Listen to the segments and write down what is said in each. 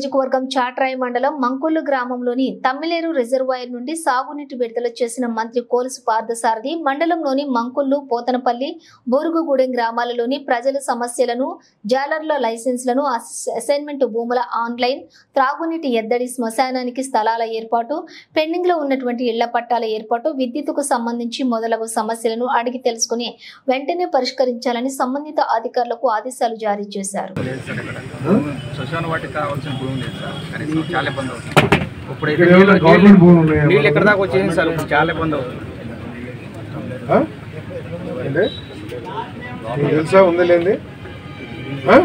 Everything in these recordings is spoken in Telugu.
నియోజకవర్గం చాట్రాయి మండలం మంకొల్లు గ్రామంలోని తమ్మిలేరు రిజర్వాయర్ నుండి సాగునీటి విడుదల చేసిన మంత్రి కోలుసు పార్థసారథి మండలంలోని మంకొల్లు పోతనపల్లి బోరుగుగూడెం గ్రామాలలోని ప్రజల సమస్యలను జాలర్ల లైసెన్స్లను అస్- అసైన్మెంట్ భూముల ఆన్లైన్ త్రాగునీటి ఎద్దడి శ్మశానానికి స్థలాల ఏర్పాటు పెండింగ్ లో ఉన్నటువంటి ఇళ్ల పట్టాల ఏర్పాటు విద్యుత్తుకు సంబంధించి మొదలగు సమస్యలను అడిగి తెలుసుకుని వెంటనే పరిష్కరించాలని సంబంధిత అధికారులకు ఆదేశాలు జారీ చేశారు శ్మశాన వాటికి కావాల్సిన భూమి లేదు సార్ కనీసం చాలా ఇబ్బంది అవుతుంది ఇప్పుడైతే ఇక్కడ ఏమైనా నీళ్ళు- గవర్నమెంట్ భూములు ఉన్నాయా? నీళ్ళు ఎక్కడ దాకా వచ్చేసింది సార్ ఇప్పుడు చాలా ఇబ్బంది అవుతుంది ఆ? ఏంటి నీకు తెలుసా ఉందా లేంది ఆ?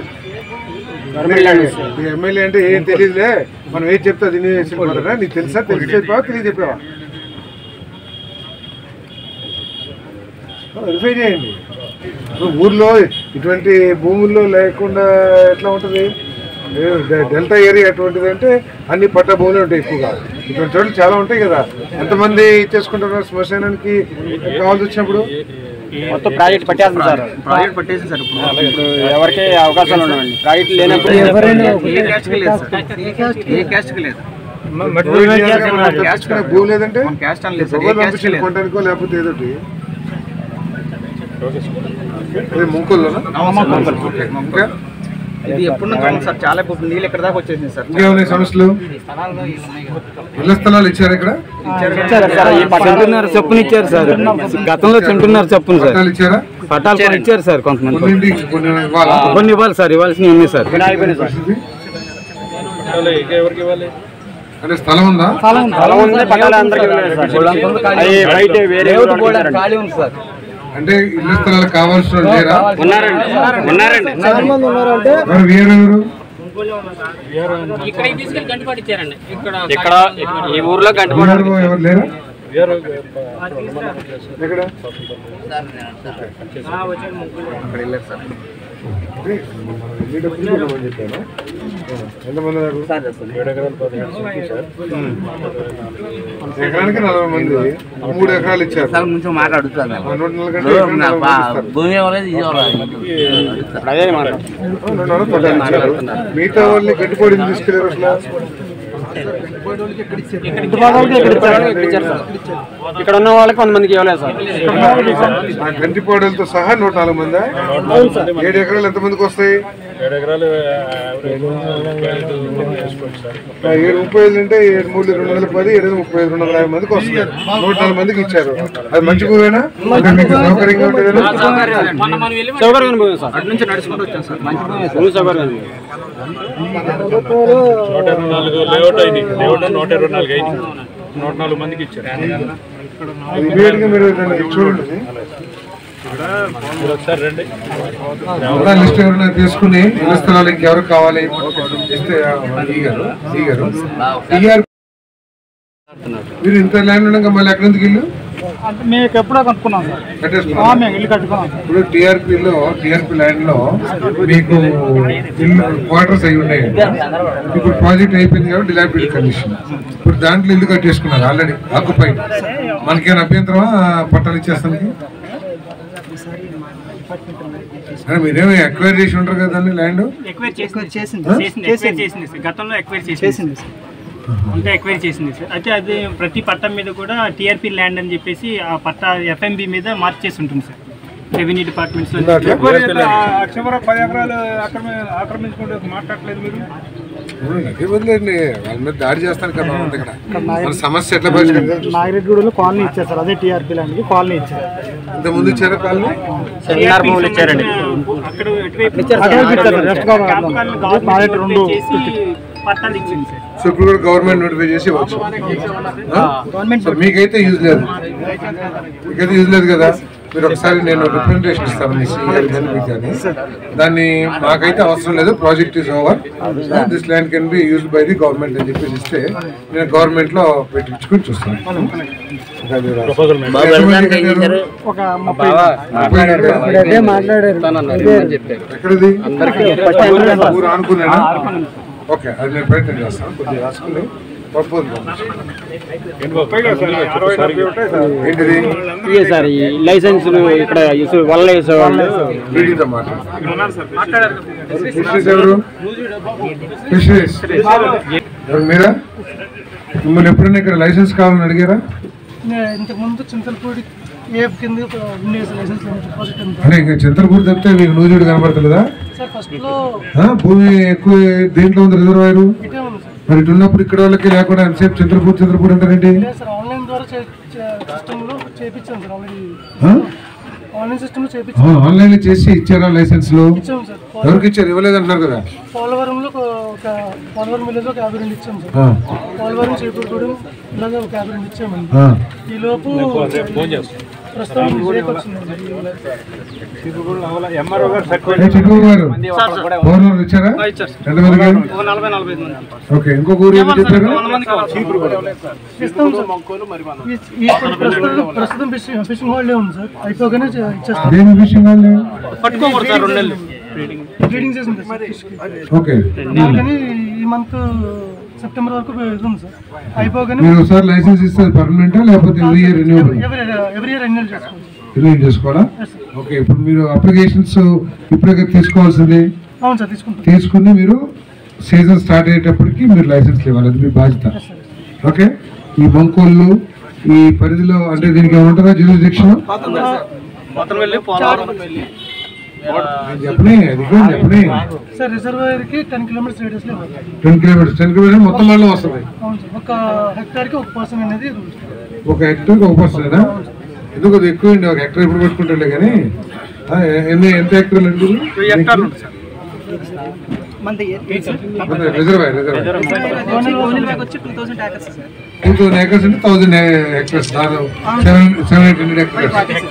ఈ ఎమ్మెల్యే అంటే ఏం తెలియదులే మనం ఏం చెప్తా దీన్ని వెళ్ళిపోతారా నీకు తెలుసా తెలిసి చెప్పావా తెలియ చెప్పావా వెరిఫై చేయండి ఇప్పుడు ఊర్లో ఇటువంటి భూముల్లో లేకుండా ఎట్లా ఉంటుంది ఏ డె- డెల్టా ఏరియా ఎటువంటిది అంటే అన్ని పట్ట భూములు ఉంటాయి ఎక్కువగా ఇటువంటి చోట్ల చాలా ఉంటాయి కదా ఎంతమంది ఇచ్చేసుకుంటారు శ్మశానానికి కావాల్సి వచ్చినప్పుడు మొత్తం ప్రాజెక్ట్ పట్టేస్తుంది సార్ ప్రాజెక్ట్ పట్టేసింది సార్ ఇప్పుడు ఇప్పుడు ఎవరికి అవకాశాలు ఉన్నాయండి ప్రాజెక్ట్ లేనప్పుడు ఏ క్యాస్ట్కి లేదు సార్ ఏ క్యాస్ట్కి లేదు క్యాస్ట్ కన్నా భూమి లేదంటే మన క్యాస్ట్ అని లేదు సార్ ఏ ఎవరు క్యాస్ట్కి పంపించిన లేదు కొనడానికో లేకపోతే ఏదోటి అదే ముంకుల్లోనా ఓకే. ఇంకా ఇది ఎప్పుడు నుంచి ఉంది సార్ చాలా ఇప్పుడు నీళ్ళు ఎక్కడ దాకా వచ్చేసింది సార్ ఇంకేమున్నాయి సమస్యలు ఇళ్ల స్థలాలు ఇచ్చారు ఇక్కడ ఇచ్చారు సార్ ఈ సెంటున్నర చెప్పుని ఇచ్చారు సార్ గతంలో సెంటున్నర చెప్పును సార్ పట్టాలు ఇచ్చారా పట్టాలు కొన్ని ఇచ్చారు సార్ కొంతమంది కొన్నింటికి కొన్ని ఇవ్వాలా కొన్ని ఇవ్వాలి సార్ ఇవ్వాల్సినవి ఉన్నాయి సార్ పరిస్థితి? అంటే స్థలం ఉందా స్థలం ఉంది పట్టాలు అందరికీ ఉన్నాయి సార్ అవి బయట వేరే ఖాళీ ఉంది సార్ అంటే ఇళ్ల స్థలాలు కావాల్సిన వాళ్ళు లేరా ఉన్నారండి ఉన్నారండి ఎవరు వేరెవరు ఇక్కడ తీసుకెళ్ళి గంటపాటు ఇచ్చారండి ఇక్కడ ఇక్కడ ఈ ఊర్లో గంటపాడు వేరు ఎవరు లేరా ఎక్కడ అక్కడ వెళ్ళారు సార్ అంటే మనం వెళ్ళేటప్పుడు చూడమని చెప్పాను ఎంతమంది ఎకరానికి నలభై మంది మూడు ఎకరాలు ఇచ్చారు కొంచెం మాట అడుగుతాను ఆ నూట నలభై కంటే ఎకరానికి నలభై మంది ఇస్తారు. భూమి ఇవ్వలేదు ఇది ఇవ్వలేదు అదే మాట నూట నలభై పట్టాలు ఇచ్చారు మిగతా వాళ్ళని గట్టిపోడిని తీసుకెళ్ళారు అసలు ఇక్కడ ఉన్న వాళ్ళకి కొంతమందికి ఇవ్వలేదు సార్ ఆ గంటిపోడలతో సహా నూట నాలుగు మంది ఏడు ఎకరాలు ఎంత మందికి వస్తాయి ఆ, ఏడు ముప్పై ఐదు అంటే ఏడు మూడు రెండు వందల పది ఏడు వందల ముప్పై ఐదు రెండు వందల యాభై మందికి వస్తుంది నూట నాలుగు మందికి ఇచ్చారు అది మంచి భూమేనా అంటే మీకు సౌకర్యంగా ఉంటుందా మొన్న మనం వెళ్ళి సౌకర్యం పోయింది సార్ అటు నుంచి నడుచుకుంటూ వచ్చాం సార్ మంచి భూమి భూమి సౌకర్యం నూట ఇరవై నాలుగు లేఅవుట్ అయింది లేఅవుట్ నూట ఇరవై నాలుగు అయింది నూట నాలుగు మందికి ఇచ్చారు ఇమీడియట్ గా మీరు దాన్ని చూడండి మీరు ఒకసారి రండి మొత్తం లిస్ట్ ఎవరైనా తీసుకుని ఇళ్ల స్థలాలు ఇంకెవరు కావాలి ఇస్తే ఆ, ఈ గారు ఈ గారు ఈ గారు మీరు ఇంత ల్యాండ్ ఉండగా మళ్ళీ ఎక్కడ ఎందుకు ఇల్లు మీకు ఎప్పుడో కట్టుకున్నాం సార్ కట్టేసుకున్నారా? మేము ఇల్లు కట్టుకున్నాం ఇప్పుడు టిఆర్పిలో టిఆర్పి ల్యాండ్ లో మీకు ఇల్లు క్వార్టర్స్ అయి ఉన్నాయి ఇప్పుడు ప్రాజెక్ట్ అయిపోయింది కాబట్టి డిలాబిలిటీ కండిషన్ ఇప్పుడు దాంట్లో ఇల్లు కట్టేసుకున్నారు ఆల్రెడీ ఆక్యుపైడ్ మనకేమైనా అభ్యంతరమా పట్టాలు ఇచ్చేస్తానికి అరే మీరేమో ఎక్వైర్ చేసి ఉంటారు కదా దాన్ని ల్యాండ్ ఎక్వైర్ చేసింది చేసింది చేసింది ఎక్వైర్ చేసింది సార్ గతంలో ఎక్వైర్ చేసింది సార్ అంతా ఎక్వైర్ చేసింది సార్ అయితే అది ప్రతి పట్టం మీద కూడా టీఆర్పీ ల్యాండ్ అని చెప్పేసి ఆ పట్టా ఎఫ్ఎంబి మీద మార్క్ చేసి ఉంటుంది సార్ రెవెన్యూ డిపార్ట్మెంట్స్ లో అక్షర పది ఎకరాలు ఆక్రమించుకుంటే మాట్లాడలేదు మీరు అదే వదిలేండి వాళ్ళ మీద దాడి చేస్తాను కదా ఉంది ఇక్కడ మన సమస్య ఎట్లా పరిష్కరించాలి నాగిరెడ్డిగూడలో కాలనీ ఇచ్చారు సార్ అదే టీఆర్పీ ల్యాండ్కి కాలనీ ఇచ్చారు ఇంత ముందు ఇచ్చారా కాలనీ సెమినార్ భూములు ఇచ్చారండి అక్కడ ఇటువైపు వెస్ట్ గోదావరి ప్రాజెక్ట్ రెండు చేసి పట్టాలు ఇచ్చింది సార్ సో ఇప్పుడు కూడా గవర్నమెంట్ నోటిఫై చేసి ఇవ్వచ్చు గవర్నమెంట్ సో మీకైతే యూజ్ లేదు మీకైతే యూజ్ లేదు కదా మీరు ఒకసారి నేను రిప్రజెంటేషన్ ఇస్తాను మీ సీఆర్ కానీ మీకు కానీ దాన్ని మాకైతే అవసరం లేదు project is over this land can be used by the government అని చెప్పేసి ఇస్తే నేను గవర్నమెంట్ లో పెట్టించుకుని చూస్తాను ఇంకా మీరు ఎంతమంది కట్టారు? ఒక ముప్పై ముప్పై కట్టారా? మాట్లాడారు ఎక్కడిది ఊరు అనుకున్నాను ఓకే అది నేను ప్రయత్నం చేస్తాను కొద్దిగా రాసుకుని ప్రపోజల్ ముప్పై కదా సార్ అరవై డెబ్బై ఉంటాయి సార్ ఏంటిది ఇదే సార్ ఈ లైసెన్సులు ఇక్కడ ఇసు- వల్ల వేసేవాళ్ళు వీటితో మాట్లాడు ఇక్కడ ఉన్నారు సార్ మాట్లాడారు ఫిషరీస్ ఎవరు ఫిషరీస్ ఎవరు మీరా మిమ్మల్ని ఎప్పుడైనా ఇక్కడ లైసెన్స్ కావాలని అడిగారా ఇంతకుముందు చింతలపూడి ఏ కింద ఉండేది లైసెన్స్ డిపాజిట్ ఉంది అంటే ఇంకా చింతలపూడి తప్పితే మీకు నూజివీడు కనబడతలేదా సార్ ఫస్ట్ లో ఆ, భూమి ఎక్కువ దేంట్లో ఉంది రిజర్వాయర్ ఇటే ఉంది సార్ మరి ఇటు ఉన్నప్పుడు ఇక్కడ వాళ్ళకి లేకుండా ఎంతసేపు చింతలపూడి చింతలపూడి అంటారేంటి లేదు సార్ ఆన్లైన్ ద్వారా సిస్టమ్ లో చేపించాం సార్ ఆల్రెడీ ఆ? ఆన్లైన్ సిస్టమ్ లో ఆ, చేపించాం ఆన్లైన్ లో చేసి ఇచ్చారా లైసెన్స్లు ఇచ్చాం సార్ ఎవరికి ఇచ్చారు ఇవ్వలేదు అంటున్నారు కదా పోలవరంలో ఒక ఒక పోలవరం విలేజ్ ఒక యాభై రెండు ఇచ్చాం సార్ ఆ, పోలవరం చేపూరుగూడెం ఇలాగ ఒక యాభై రెండు ఇచ్చామండి ఆ. ఈ లోపు ప్రస్తుతం రేపు వచ్చిందండి ఎంఆర్ఓ గారు ఏ చిక్కు గారు పవర్ వాళ్ళు ఇచ్చారా ఎంతమందికి ఒక నలభై నలభై ఐదు మంది ఓకే ఇంకొక ఊరు ఏమి చెప్పారు ఇస్తాం సార్ ఈ- ఈ ప్రస్తుతం ప్రస్తుతం ఫిషింగ్ ఫిషింగ్ హాలిడే ఉంది సార్ అయిపోగానే చే- ఇచ్చేస్తాం దేని విషయం వాళ్ళు పట్టుకోకూడదు సార్ రెండు నెలలు బ్రీడింగ్ సీజన్ కదా సార్ ఫిష్కి ఓకే దానికని ఈ మంత్ సెప్టెంబర్ వరకు ఇది ఉంది సార్ అయిపోగానే మీరు ఒకసారి లైసెన్స్ ఇస్తే పర్మనెంటా లేకపోతే ఎవ్రీ ఇయర్ రెన్యూబుల్ ఎవరి ఎవ్రీ ఇయర్ రెన్యూల్ చేసుకోవాలి రెన్యూ చేసుకోవాలా ఓకే ఇప్పుడు మీరు అప్లికేషన్స్ ఇప్పుడే తీసుకోవాల్సింది అవును సార్ తీసుకుంటాం తీసుకుని మీరు సీజన్ స్టార్ట్ అయ్యేటప్పటికి మీరు లైసెన్స్ ఇవ్వాలి అది మీ బాధ్యత ఓకే ఈ మంకోళ్ళు ఈ పరిధిలో అంటే దీనికి ఏమంటారా జ్యూరిడిక్షన్ మొత్తం వెళ్ళి పోలవరం వెళ్ళి చెప్పని అది కూడా చెప్పని సార్ రిజర్వాయర్ కి టెన్ కిలోమీటర్స్ రేడియస్ లో ఇవ్వాలి టెన్ కిలోమీటర్స్ టెన్ కిలోమీటర్స్ మొత్తం వాళ్ళు వస్తుంది అవును సార్ ఒక హెక్టార్ కి ఒక పర్సన్ అనేది రూల్ ఒక హెక్టర్ ఒక పర్సనేనా ఎందుకు అది ఎక్కువ ఒక హెక్టర్ ఎప్పుడు పెట్టుకుంటారులే కానీ ఆ, ఎన్ని ఎంత హెక్టర్లు అండి హెక్టార్లు ఉంటుంది సార్ రిజర్వాయర్ రిజర్వాయర్ వచ్చి two thousand acres sir two thousand acres అంటే థౌసండ్ హెక్టర్స్ దాదాపు seven seven eight hundred hectares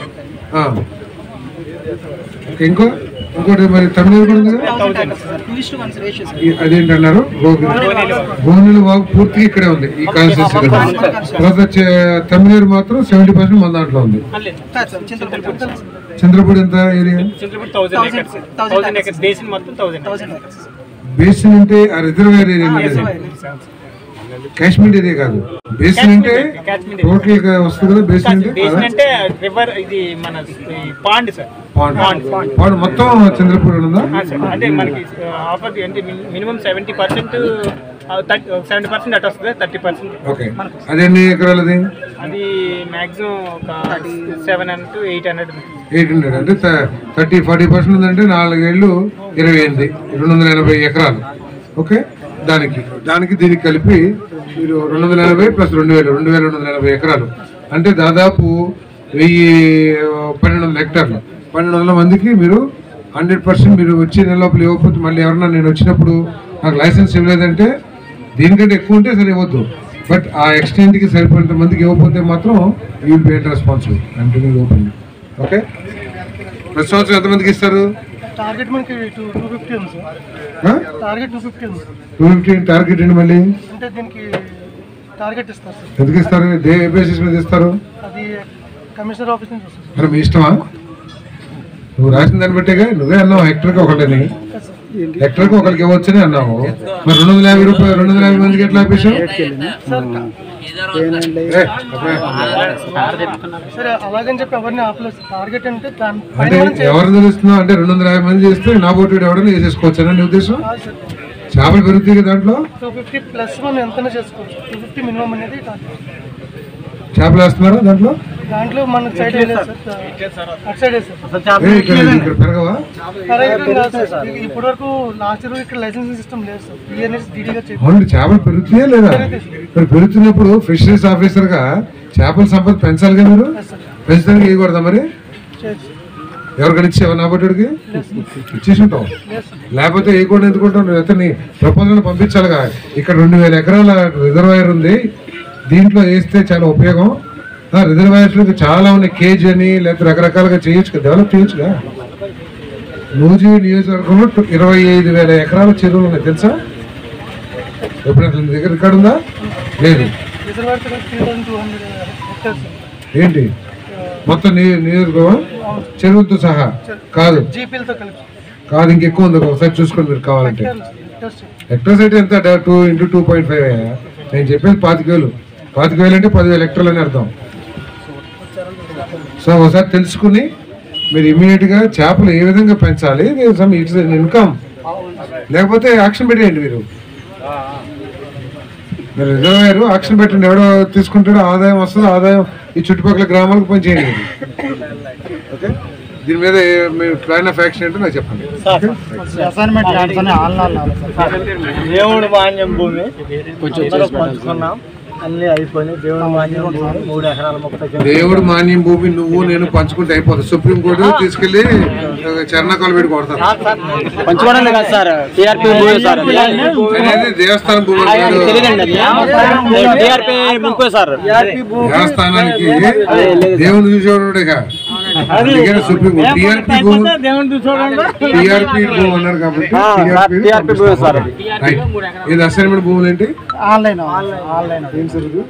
okay ఇంకో ఇంకోటి మరి తమిళ కూడా ఉంది కదా టూ ఇస్ వన్ రేషియో ఈ- అదేంటన్నారు భూములు బాగు పూర్తిగా ఇక్కడే ఉంది ఈ కాన్స్టిట్యూన్సీ తర్వాత చే- తమిళనాడు మాత్రం సెవెంటీ పర్సెంట్ మన దాంట్లో ఉంది చంద్రపూడి ఎంత area Chintalapudi thousand acres thousand acres దేశం మొత్తం థౌసండ్ బేసిన్ అంటే ఆ రిజర్వేర్ ఏరియా అనేది కాశ్మీర్ ఏరియా కాదు బేసిన్ అంటే Catchment టోటల్ గా వస్తుంది కదా బేసిన్ అంటే దేశం అంటే రివర్ ఇది మన పాండ్ సార్ పాండ్ పాండ్ మొత్తం చంద్రపూడి ఉందా ఆ, సార్ అంటే మనకి ఆఫర్ అంటే minimum seventy percent seventy percent అటు వస్తుంది థర్టీ పర్సెంట్ ఓకే అది ఎన్ని ఎకరాలది అది మాక్సిమం ఒక seven hundred to eight hundred eight hundred అంటే థర్టీ ఫార్టీ పర్సెంట్ ఉందంటే నాలుగేళ్ళు ఇరవై ఎనిమిది రెండు వందల ఎనభై ఎకరాలు ఓకే దానికి దానికి దీనికి కలిపి మీరు రెండు వందల ఎనభై ప్లస్ రెండు వేలు రెండు వేల రెండు వందల ఎనభై ఎకరాలు అంటే దాదాపు వెయ్యి పన్నెండు వందల హెక్టార్లు పన్నెండు వందల మందికి మీరు హండ్రెడ్ పర్సెంట్ మీరు వచ్చే నెల లోపల ఇవ్వకపోతే మళ్ళీ ఎవరన్నా నేను వచ్చినప్పుడు నాకు లైసెన్స్ ఇవ్వలేదంటే దీనికంటే ఎక్కువ ఉంటే సరే ఇవ్వద్దు బట్ ఆ ఎక్స్టెంట్కి సరిపడిన మందికి ఇవ్వకపోతే మాత్రం you will pay responsible continue open okay ప్రతి సంవత్సరం ఎంతమందికి ఇస్తారు టార్గెట్ మనకి టూ టూ ఫిఫ్టీ ఉంది సార్ టార్గెట్ టూ ఫిఫ్టీ ఉంది టూ ఫిఫ్టీ టార్గెట్ ఏంటి మళ్ళీ అంటే దీనికి టార్గెట్ ఇస్తారు సార్ ఎందుకు ఇస్తారు డే బేసిస్ మీద ఇస్తారు అది కమిషనర్ ఆఫీస్ నుంచి వస్తుంది మరి మీ ఇష్టమా నువ్వు రాసిన దాన్ని బట్టేగా నువ్వే అన్నావు హెక్టర్కి ఒకళ్ళని హెక్టర్కి ఒకరికి ఇవ్వచ్చని అన్నావు మరి రెండు వందల యాభై రూపాయలు రెండు వందల యాభై మందికి ఎట్లా ఆపేసావు ఏ, అబ్బే. సరే అలాగని చెప్పి ఎవరిని ఆపలేదు సార్ టార్గెట్ అంటే దాని పైన అంటే మనం చేయాలి ఎవరు తెలుస్తున్నావు అంటే రెండు వందల యాభై మంది చేస్తే నా బోటు ఎవడన్నా వేసేసుకోవచ్చు నీ ఉద్దేశం చేపలు పెరుగుతాయి కదా దాంట్లో టూ ఫిఫ్టీ ప్లస్ మనం ఎంతైనా చేసుకోవచ్చు టూ ఫిఫ్టీ మినిమం అనేది టార్గెట్ చేపలు వేస్తున్నారా దాంట్లో దాంట్లో మన సైడ్ వేయలేదు సార్ అటు సైడ్ సార్ ఏ, ఇక్కడ ఇక్కడ పెరగవా ఇప్పటి వరకు లాస్ట్ ఇయర్ ఇక్కడ లైసెన్సింగ్ సిస్టమ్ లేదు సార్ ఈఎన్ఎస్ డీడీగా చెప్పి అవునండి చేపలు పెరుగుతాయా లేదా మరి పెరుగుతున్నప్పుడు ఫిషరీస్ ఆఫీసర్ గా చేపల సంపద పెంచాలిగా మీరు పెంచడానికి వేయకూడదా మరి ఎవరికైనా ఇచ్చావా నా బట్టుడికి ఇచ్చేసి ఉంటావు లేకపోతే వేయకూడదు ఎందుకుంటావు నువ్వు అయితే నీ ప్రపోజల్ పంపించాలిగా ఇక్కడ రెండు వేల ఎకరాల రిజర్వాయర్ ఉంది దీంట్లో వేస్తే చాలా ఉపయోగం రిజర్వాయర్స్ చాలా ఉన్నాయి కేజీ అని లేకపోతే రకరకాలుగా చేయొచ్చు కదా డెవలప్ చేయొచ్చుగా నూజీ నియోజకవర్గంలో టు- ఇరవై ఐదు వేల ఎకరాల చెరువులు ఉన్నాయి తెలుసా ఎప్పుడైనా నీ దగ్గర రికార్డు ఉందా లేదు reservoir three thousand two hundred hectares ఏంటి మొత్తం నీ నియోజకవర్గం చెరువులతో సహా కాదు జీపీలతో కలిపి కాదు ఇంకెక్కువ ఉంది ఒకసారి చూసుకోండి మీరు కావాలంటే హెక్టర్స్ హెక్టర్స్ అయితే ఎంత two into two point five నేను చెప్పేది పాతిక వేలు పాతిక వేలు అంటే పదివేలు హెక్టర్లు అని అర్థం సో ఒకసారి తెలుసుకుని మీరు ఇమీడియట్ గా చేపలు ఏ విధంగా పెంచాలి సమ్ ఇట్స్ ఇన్కమ్ లేకపోతే యాక్షన్ పెట్టేయండి మీరు మీరు రిజర్వాయర్ యాక్షన్ పెట్టండి ఎవడో తీసుకుంటాడో ఆదాయం వస్తుంది ఆదాయం ఈ చుట్టుపక్కల గ్రామాలకు పని చేయండి ఓకే దీని మీద ఏ- మీ ప్లాన్ ఆఫ్ యాక్షన్ ఏంటో నాకు చెప్పండి అసైన్మెంట్ ల్యాండ్స్ అని ఆన్లైన్ దేవుడు మాన్యం భూమి అందరూ పంచుకున్నాం అన్ని అయిపోయినాయి దేవుడు మాన్యం భూమి మూడు ఎకరాల ముప్పై దేవుడు మాన్యం భూమి నువ్వు నేను పంచుకుంటే అయిపోతుంది సుప్రీం కోర్టు తీసుకెళ్లి చరణకాలు పెట్టి కొడతారు పంచుకోవడం కదా సార్ టీఆర్పీ భూమి సార్ అనేది దేవస్థానం భూమి అంటారు. తెలియదండి టీఆర్పీ ముప్పై సార్ దేవస్థానానికి దేవుని చూసేవాడుగా అందుకని సుప్రీం కోర్టు టీఆర్పీ భూమి టీఆర్పీ భూమి అన్నారు కాబట్టి టీఆర్పీ భూమి సార్ అది. రైట్. ఇది అసైన్మెంట్ భూములు ఏంటి ఆన్లైన్ ఆన్లైన్ ఏం సార్ ఇది?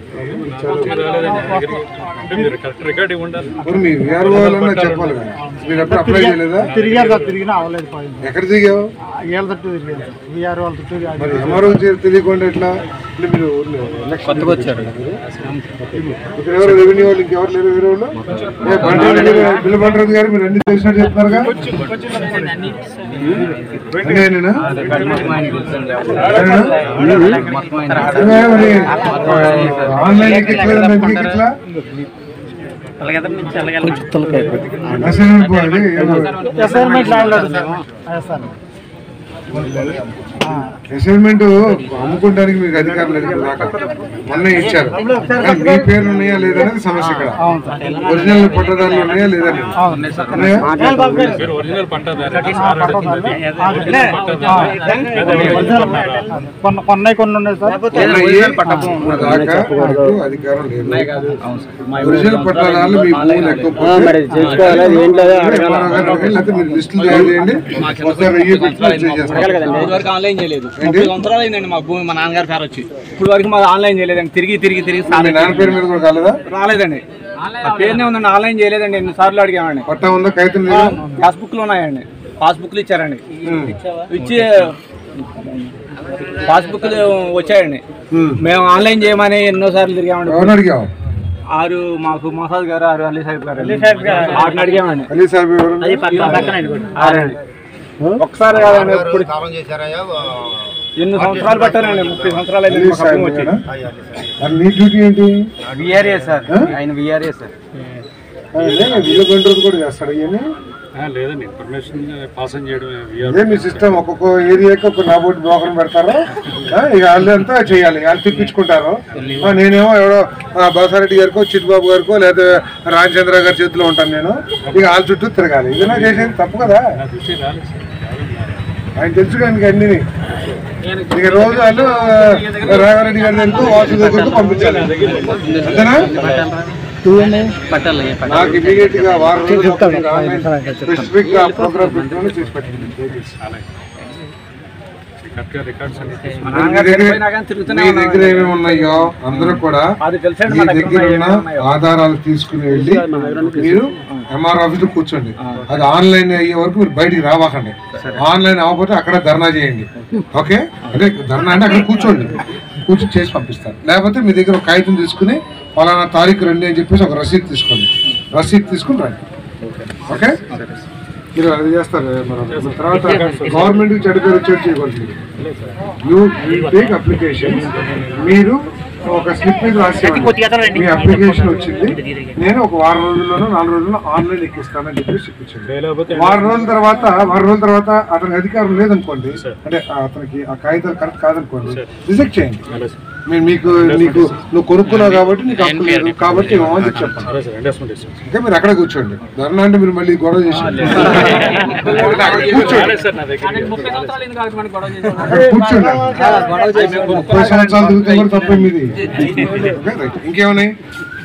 అంటే మీరు కరెక్ట్ రికార్డ్ ఇవ్వండి మరి మీ విఆర్ఓ వాళ్ళన్నా చెప్పాలి కదా మీరు ఎప్పుడు అప్లై చేయలేదా తిరిగారు సార్ తిరిగినా అవ్వలేదు పోయింది ఎక్కడ దిగావు ఏళ్ళ తట్టు తిరిగారు సార్ వీఆర్ వాళ్ళ తట్టు మరి ఎంఆర్ఓ తెలియకుండా ఎట్లా అంటే మీరు కొత్తగా వచ్చారు ఇక్కడ ఎవరు రెవెన్యూ వాళ్ళు ఇంకెవరు లేరు వేరే వాళ్ళు ఏ బండి బిల్లు బండి గారు మీరు అన్ని తెలిసినట్టు చెప్తున్నారుగా అన్నేనా? అదే మరి ఆన్లైన్ ఎక్కిట్లేదు ఎందుకు ఎక్కిట్లా అసైన్మెంట్ పోవాలి ఏమో. అసైన్మెంట్ ల్యాండ్ సార్ అసైన్మెంట్ అమ్ముకోవడానికి మీకు అధికారం లేదు ఇప్పుడు దాకా మొన్న ఇచ్చారు కానీ మీ పేర్లు ఉన్నాయా లేదనేది సమస్య ఇక్కడ ఒరిజినల్ పట్టదారులు ఉన్నాయా లేదని ఉన్నాయా? మీరు ఒరిజినల్ పంట కొన్న కొన్నాయి కొన్ని ఉన్నాయి సార్ ఉన్నాయి. ఇప్పుడు దాకా మీకు అధికారం లేదు ఒరిజినల్ పట్టదారులు మీ భూములు ఎక్కువ మరి చేసుకోవాలి అది ఏంటో లేకపోతే మీరు లిస్టులు తయారు చేయండి ఒకసారి వెయ్యి పెట్టి రిజిస్టర్ చేస్తారు. వరకు ఆన్లైన్ చేయలేదు ఏంటి? ముప్పై సంవత్సరాలు అయిందండి మా భూమి మా నాన్నగారి పేరు వచ్చి ఇప్పుడు వరకు మాది ఆన్లైన్ చేయలేదండి తిరిగి తిరిగి తిరిగి మీ నాన్న పేరు మీద కూడా కాలేదా రాలేదండి ఆ పేరునే ఉందండి ఆన్లైన్ చేయలేదండి ఎన్ని సార్లు అడిగామండి పట్టా ఉందా కాగితం లేదా పాస్బుక్ లో ఉన్నాయండి పాస్బుక్లు ఇచ్చారండి ఇచ్చి పాస్బుక్ వచ్చాయండి ఉమ్. మేము ఆన్లైన్ చేయమని ఎన్నో సార్లు తిరిగామండి ఎవరిని అడిగావు ఆరు మాకు మసాద్ గారు ఆరు అలీ సాహిబ్ గారు ఆరుని అడిగామండి అలీ సాహెబ్ ఎవరు ఆరండి ఒకసారి కాదండి ఇప్పుడు ఎన్ని సంవత్సరాలు పట్టారండి ముప్పై సంవత్సరాలు అలీ అయింది సాహెబ్ వచ్చి ఏనా? మరి నీ డ్యూటీ ఏంటి విఆర్ఏ సార్ ఆ? ఆయన విఆర్ఏ సార్ ఆయన ఇల్లు కంట్రోల్ కూడా చేస్తాడు ఇవన్నీ లేదండి ఇన్ఫర్మేషన్ పాస్ చేయడం ఇదే మీ సిస్టమ్ ఒక్కొక్క ఏరియాకి ఒక నాబోటి బ్రోకర్ పెడతారు ఆ, ఇక వాళ్ళంతా చేయాలి వాళ్ళు తిప్పించుకుంటారు ఆ, నేనేమో ఎవడో ఆ, బాసారెడ్డి గారికో చిట్టుబాబు గారికో లేదా రామచంద్ర గారి చేతిలో ఉంటాను నేను ఇక వాళ్ళ చుట్టూ తిరగాలి ఇదేనా చేసేది తప్పు కదా ఆయన తెలుసుకోడానికి అన్ని ఇక రోజు వాళ్ళు ఆ, రాఘారెడ్డి గారి దగ్గరకు వాసు దగ్గరకు పంపించాలి అంతేనా నాకు ఇమీడియట్ గా వారం రోజులు స్పెసిఫిక్ గా ప్రోగ్రామ్ పెట్టుకొని చేసి పెట్టండి కరెక్ట్గా రికార్డ్స్ అన్ని మా మీ నాన్నగారు దగ్గర చనిపోయినా కానీ తిరుగుతూనే మీ ఉన్నాం. దగ్గర ఏమేమి ఉన్నాయో అందరూ కూడా అది తెలుసండి మీ మా దగ్గర దగ్గర ఉన్న ఏమేమి ఉన్నాయో. ఆధారాలు తీసుకుని వెళ్ళి మీరు ఎంఆర్ ఆఫీస్ లో కూర్చోండి అది ఆన్లైన్ అయ్యే వరకు మీరు బయటికి రావాకండి ఆన్లైన్ అవ్వకపోతే అక్కడ ధర్నా చేయండి ఓకే అంటే ధర్నా అంటే అక్కడ కూర్చోండి కూర్చొని చేసి పంపిస్తారు లేకపోతే మీ దగ్గర ఒక కాగితం తీసుకుని ఫలానా తారీఖు రండి అని చెప్పేసి ఒక రసీదు తీసుకోండి రసీదు తీసుకుని రండి ఓకే మీరు అది చేస్తారు మరి తర్వాత గవర్నమెంట్ చెడు పేరు వచ్చేట్టు చేయకూడదు యూ టేక్ అప్లికేషన్ మీరు ఒక స్లిప్ మీద రాసి ఇవ్వండి. మీ అప్లికేషన్ వచ్చింది నేను ఒక వారం రోజుల్లోనో నాలుగు రోజుల్లో ఆన్లైన్ ఎక్కిస్తానని చెప్పి చెప్పించండి వారం రోజుల తర్వాత వారం రోజుల తర్వాత అతనికి అధికారం లేదనుకోండి అంటే అతనికి ఆ కాగితాలు కరెక్ట్ కాదనుకోండి రిజెక్ట్ చేయండి మీరు మీకు నీకు నువ్వు కొనుక్కున్నావు కాబట్టి నీకు హక్కు లేదు కాబట్టి ఏమో అని చెప్పి చెప్పండి సరే సార్ ఎండస్మెంట్ ఇస్తాం ఇంకా మీరు అక్కడ కూర్చోండి ధర్నా అంటే మీరు మళ్ళీ గొడవ చేసి అక్కడ కూర్చోండి సార్ నా దగ్గర ముప్పై సంవత్సరాలు ఎందుకు కాబట్టి మనకి గొడవ చేసాం అక్కడ కూర్చోండి ముప్పై సంవత్సరాలు తిరుగుతుంది కూడా తప్పేమి ఇది ఓకే, రైట్. ఇంకేమున్నాయి